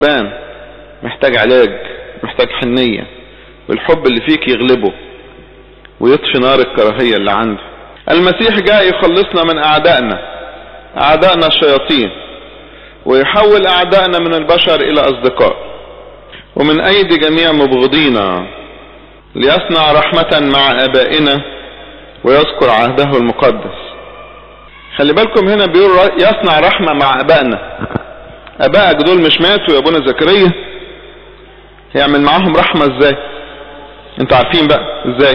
بان محتاج علاج محتاج حنية والحب اللي فيك يغلبه ويطفي نار الكراهية اللي عنده المسيح جاء يخلصنا من أعدائنا أعدائنا الشياطين ويحول أعدائنا من البشر إلى أصدقاء ومن أيدي جميع مبغضينا ليصنع رحمة مع آبائنا ويذكر عهده المقدس خلي بالكم هنا بيقول يصنع رحمة مع آبائنا آبائك دول مش ماتوا يا ابونا زكريا هيعمل معاهم رحمة ازاي انتوا عارفين بقى ازاي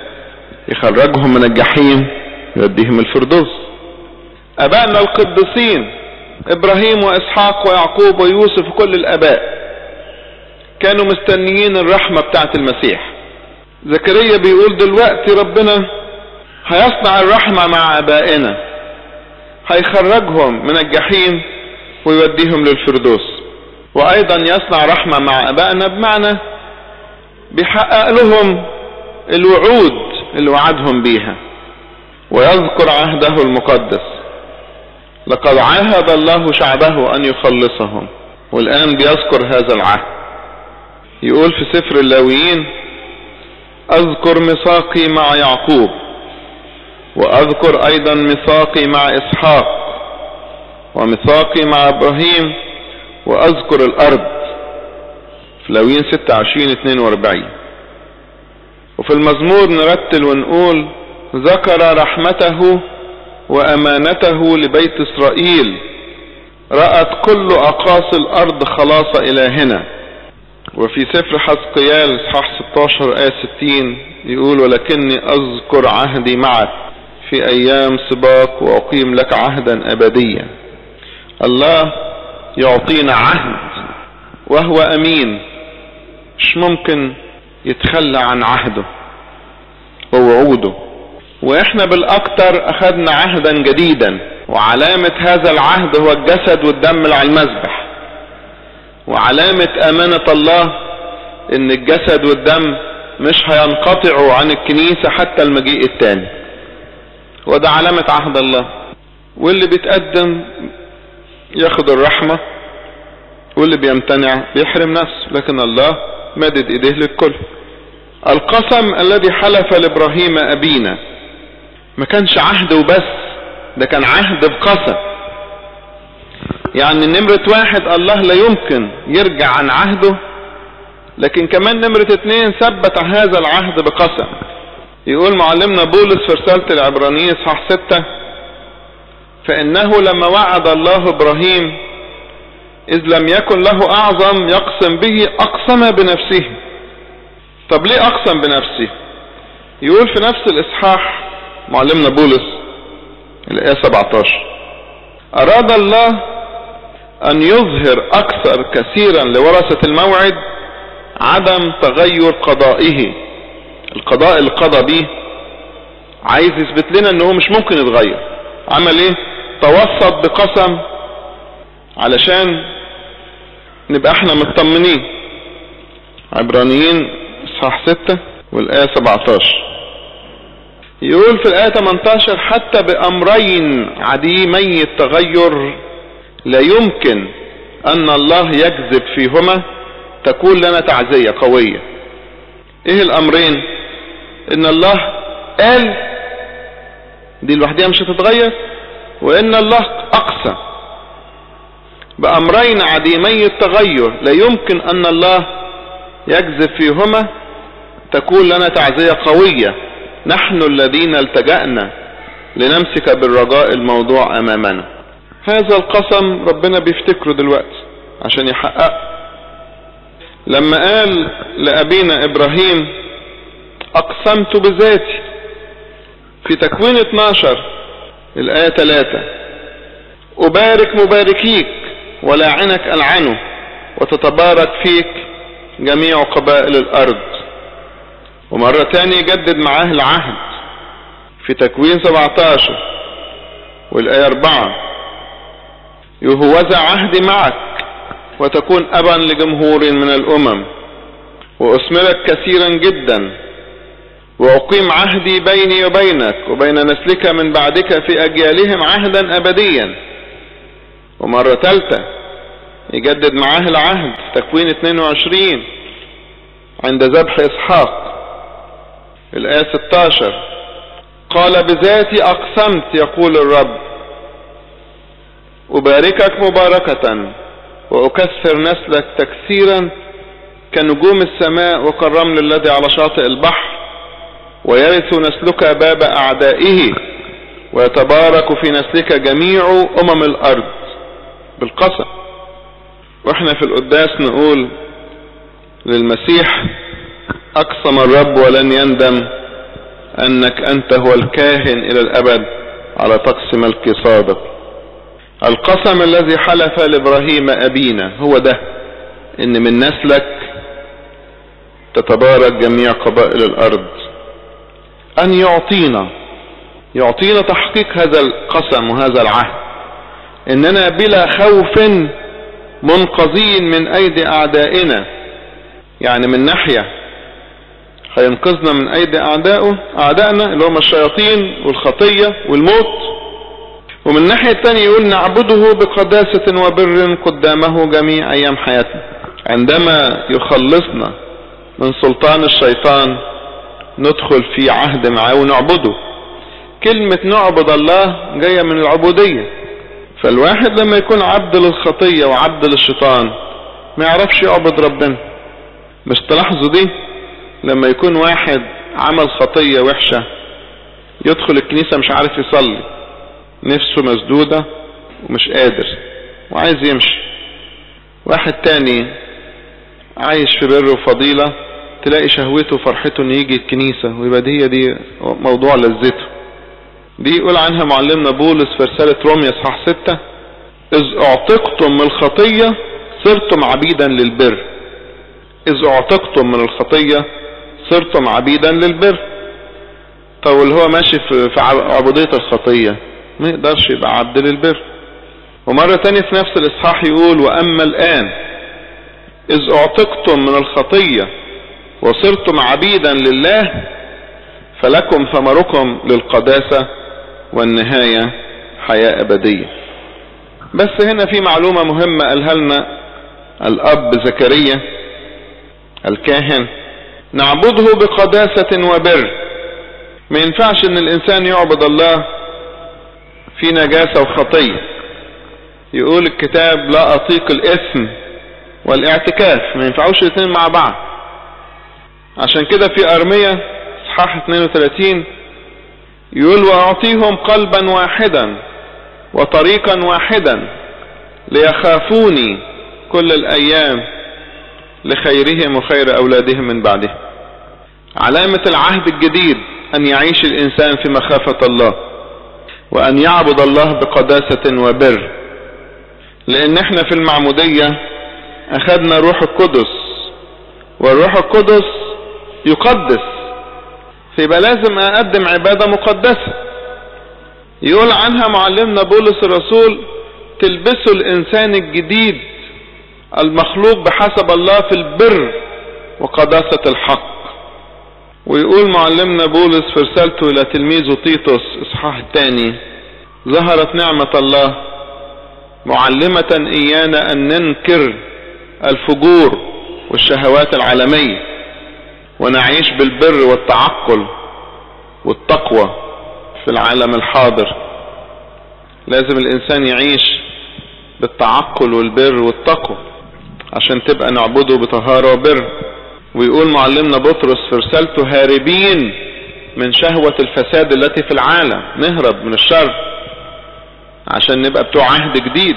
يخرجهم من الجحيم يوديهم الفردوس ابائنا القديسين ابراهيم واسحاق ويعقوب ويوسف وكل الاباء كانوا مستنيين الرحمة بتاعت المسيح زكريا بيقول دلوقتي ربنا هيصنع الرحمة مع ابائنا هيخرجهم من الجحيم ويوديهم للفردوس وايضا يصنع رحمة مع ابائنا بمعنى بيحقق لهم الوعود اللي وعدهم بيها ويذكر عهده المقدس لقد عاهد الله شعبه ان يخلصهم والان بيذكر هذا العهد يقول في سفر اللاويين اذكر ميثاقي مع يعقوب واذكر ايضا ميثاقي مع اسحاق وميثاقي مع ابراهيم واذكر الارض في لاويين 26 42 وفي المزمور نرتل ونقول ذكر رحمته وامانته لبيت اسرائيل رأت كل اقاصي الارض خلاص الهنا وفي سفر حزقيال اصحاح 16 آية 60 يقول ولكني اذكر عهدي معك في ايام سباق واقيم لك عهدا ابديا الله يعطينا عهد وهو امين مش ممكن يتخلى عن عهده ووعوده واحنا بالاكتر اخذنا عهدا جديدا وعلامة هذا العهد هو الجسد والدم اللي على المذبح وعلامة امانة الله ان الجسد والدم مش هينقطعوا عن الكنيسة حتى المجيء التاني وده علامة عهد الله واللي بيتقدم ياخد الرحمة واللي بيمتنع بيحرم نفسه لكن الله مدد ايديه للكل القسم الذي حلف لابراهيم ابينا ما كانش عهد وبس ده كان عهد بقسم يعني نمرة واحد الله لا يمكن يرجع عن عهده لكن كمان نمرة اتنين ثبت هذا العهد بقسم يقول معلمنا بولس في رسالة العبرانيين صح ستة فإنه لما وعد الله إبراهيم إذ لم يكن له أعظم يقسم به أقسم بنفسه طب ليه أقسم بنفسه يقول في نفس الإصحاح معلمنا بولس الآية 17 أراد الله أن يظهر أكثر كثيرا لورثة الموعد عدم تغير قضائه القضاء اللي قضى بيه عايز يثبت لنا انه مش ممكن يتغير عمل ايه توسط بقسم علشان نبقى احنا مطمنين عبرانيين اصحاح 6 والايه 17 يقول في الايه 18 حتى بامرين عديمي التغير لا يمكن ان الله يكذب فيهما تكون لنا تعزية قوية ايه الامرين ان الله قال دي لوحدها مش هتتغير وان الله اقسى بامرين عديمي التغير لا يمكن ان الله يكذب فيهما تكون لنا تعزية قوية نحن الذين التجأنا لنمسك بالرجاء الموضوع امامنا هذا القسم ربنا بيفتكره دلوقتي عشان يحقق لما قال لأبينا إبراهيم أقسمت بذاتي في تكوين 12 الآية 3 أبارك مباركيك ولاعنك ألعنه وتتبارك فيك جميع قبائل الأرض ومرة تانية يجدد معاه العهد في تكوين 17 والآية 4 يهوذا عهدي معك وتكون أبا لجمهور من الأمم وأثمرك كثيرا جدا وأقيم عهدي بيني وبينك وبين نسلك من بعدك في أجيالهم عهدا أبديا ومرة ثالثة يجدد معاه العهد في تكوين 22 عند ذبح إسحاق الآية 16 قال بذاتي أقسمت يقول الرب أباركك مباركة وأكثر نسلك تكثيرا كنجوم السماء وكالرمل الذي على شاطئ البحر ويرث نسلك باب أعدائه ويتبارك في نسلك جميع أمم الأرض بالقسم واحنا في القداس نقول للمسيح أقسم الرب ولن يندم أنك أنت هو الكاهن إلى الأبد على طقس ملك صادق القسم الذي حلف لإبراهيم أبينا هو ده إن من نسلك تتبارك جميع قبائل الأرض أن يعطينا يعطينا تحقيق هذا القسم وهذا العهد إننا بلا خوف منقذين من أيدي أعدائنا يعني من ناحية هينقذنا من أيدي أعدائه أعدائنا اللي هم الشياطين والخطية والموت ومن الناحية الثانية يقول نعبده بقداسة وبر قدامه جميع أيام حياتنا عندما يخلصنا من سلطان الشيطان ندخل في عهد معاه ونعبده كلمة نعبد الله جاية من العبودية فالواحد لما يكون عبد للخطية وعبد للشيطان ما يعرفش يعبد ربنا مش تلاحظوا دي لما يكون واحد عمل خطية وحشة يدخل الكنيسة مش عارف يصلي نفسه مسدودة ومش قادر وعايز يمشي واحد تاني عايش في بر وفضيلة تلاقي شهوته وفرحته ان يجي الكنيسة ويبقى دي دي موضوع لذته دي يقول عنها معلمنا بولس في رسالة روميا اصحاح ستة اذ اعتقتم من الخطية صرتم عبيدا للبر اذ اعتقتم من الخطية صرتم عبيدا للبر طب واللي هو ماشي في عبودية الخطية ما يقدرش يبقى عبد للبر ومرة تانية في نفس الاصحاح يقول واما الان اذ اعتقتم من الخطية وصرتم عبيدا لله فلكم ثمركم للقداسة والنهاية حياة أبدية بس هنا في معلومة مهمة قالها لنا الأب زكريا الكاهن نعبده بقداسة وبر ما ينفعش ان الانسان يعبد الله في نجاسة وخطية يقول الكتاب لا اطيق الاثم والاعتكاف ما ينفعوش الاثنين مع بعض عشان كده في ارمية اصحاح 32 يقول واعطيهم قلبا واحدا وطريقا واحدا ليخافوني كل الايام لخيرهم وخير اولادهم من بعدهم علامة العهد الجديد ان يعيش الانسان في مخافة الله وان يعبد الله بقداسة وبر لان احنا في المعمودية اخذنا روح القدس والروح القدس يقدس فيبقى لازم اقدم عبادة مقدسة يقول عنها معلمنا بولس الرسول تلبسوا الانسان الجديد المخلوق بحسب الله في البر وقداسة الحق ويقول معلمنا بولس في رسالته الى تلميذه تيتوس اصحاح الثاني ظهرت نعمة الله معلمة ايانا ان ننكر الفجور والشهوات العالمية ونعيش بالبر والتعقل والتقوى في العالم الحاضر لازم الانسان يعيش بالتعقل والبر والتقوى عشان تبقى نعبده بطهارة وبر ويقول معلمنا بطرس في رسالته هاربين من شهوة الفساد التي في العالم نهرب من الشر عشان نبقى بتوع عهد جديد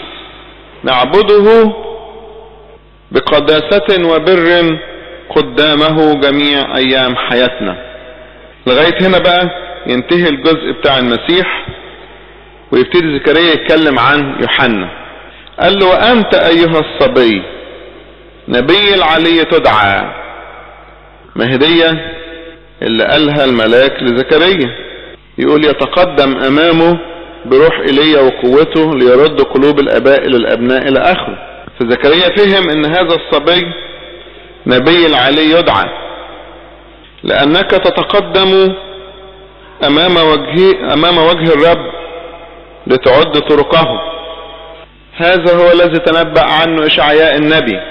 نعبده بقداسة وبر قدامه جميع ايام حياتنا لغاية هنا بقى ينتهي الجزء بتاع المسيح ويبتدي زكريا يتكلم عن يوحنا قال له وانت ايها الصبي نبي العلي تدعى ما هدية اللي قالها الملاك لزكريا يقول يتقدم امامه بروح ايليا وقوته ليرد قلوب الاباء للابناء الى اخره فزكريا فهم ان هذا الصبي نبي العلي يدعى لانك تتقدم امام وجه امام وجه الرب لتعد طرقه هذا هو الذي تنبأ عنه إشعياء النبي